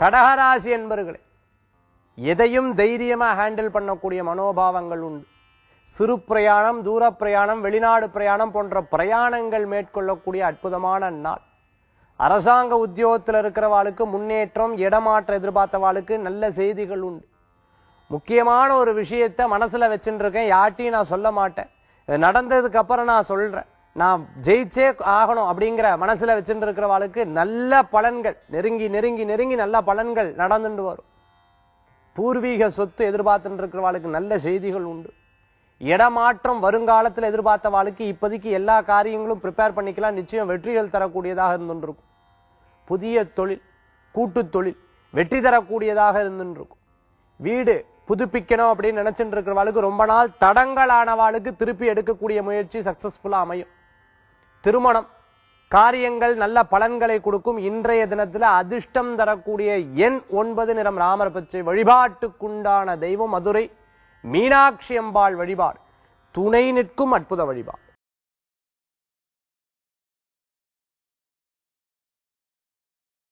கடகராசி என்பர்களே எதையும் தைரியமா ஹேண்டில் பண்ணக்கூடிய மனோபாவங்கள் உண்டு சிறு பிரயாணம் தூர பிரயாணம் வெளிநாடு பிரயாணம் போன்ற பிரயாணங்கள் மேற்கொள்ளக்கூடிய அற்புதமான நாள் அரசாங்க உத்தியோகத்தில் இருக்கிறவாளுக்கு முன்னேற்றம் இடமாற்றம் எதிர்பார்த்தவாளுக்கு நல்ல செய்திகள் உண்டு முக்கியமான ஒரு விஷயத்த மனசுல வச்சுட்டு இருக்கேன் யார்ட்டையும் நான் சொல்ல மாட்டேன் இது நடந்ததுக்கு அப்புறம் நான் சொல்றேன் நான் ஜெயிச்சே ஆகணும் அப்படிங்கிற மனசுல வச்சுட்டு இருக்கிறவாளுக்கு நல்ல பலன்கள் நெருங்கி நெருங்கி நெருங்கி நல்ல பலன்கள் நடந்துட்டு வரும் பூர்வீக சொத்து எதிர்பார்த்துட்டு இருக்கிறவாளுக்கு நல்ல செய்திகள் உண்டு இடமாற்றம் வருங்காலத்தில் எதிர்பார்த்தவாளுக்கு இப்போதைக்கு எல்லா காரியங்களும் ப்ரிப்பேர் பண்ணிக்கலாம் நிச்சயம் வெற்றிகள் தரக்கூடியதாக இருந்துருக்கும் புதிய தொழில் கூட்டுத் தொழில் வெற்றி தரக்கூடியதாக இருந்துருக்கும் வீடு புதுப்பிக்கணும் அப்படின்னு நினைச்சிட்டு இருக்கிறவாளுக்கு ரொம்ப நாள் தடங்கலானவாளுக்கு திருப்பி எடுக்கக்கூடிய முயற்சி சக்சஸ்ஃபுல்லா அமையும் திருமணம் காரியங்கள் நல்ல பலன்களை கொடுக்கும் இன்றைய தினத்துல அதிர்ஷ்டம் தரக்கூடிய எண் ஒன்பது நிறம் ராமர் பச்சை வழிபாட்டுக்குண்டான தெய்வம் மதுரை மீனாட்சி அம்பாள் வழிபாடு துணை நிற்கும் அற்புத வழிபாடு